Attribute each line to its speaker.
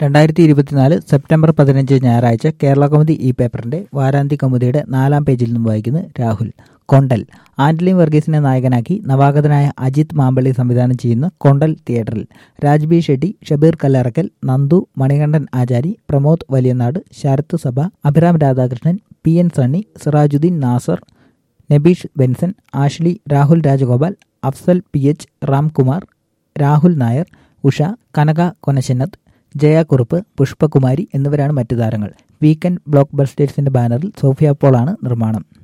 Speaker 1: രണ്ടായിരത്തി ഇരുപത്തിനാല് സെപ്റ്റംബർ പതിനഞ്ച് ഞായറാഴ്ച കേരള കൗമുദി ഈ പേപ്പറിന്റെ വാരാന്ത്യ കൗമുദിയുടെ നാലാം പേജിൽ നിന്നും വായിക്കുന്നു രാഹുൽ കൊണ്ടൽ ആന്റണി വർഗീസിനെ നായകനാക്കി നവാഗതനായ അജിത് മാമ്പള്ളി സംവിധാനം ചെയ്യുന്ന കൊണ്ടൽ തിയേറ്ററിൽ രാജ്ബി ഷെട്ടി ഷബീർ കല്ലറക്കൽ നന്ദു മണികണ്ഠൻ ആചാരി Pramod Valiyanad Sarath Sabha Abhiram Radhakrishnan P N Sunny Sirajuddin Nasser Nabeesh Benson Ashley Rahul Rajagopal Afsal P H Ramkumar Rahul Nair Usha Kanaka കൊനശനത്ത് ജയ കുറുപ്പ് പുഷ്പകുമാരി എന്നിവരാണ് മറ്റു താരങ്ങൾ വീക്കെൻഡ് ബ്ലോക്ക് ബസ്റ്റേഴ്സിന്റെ ബാനറിൽ സോഫിയ പോളാണ് നിർമ്മാണം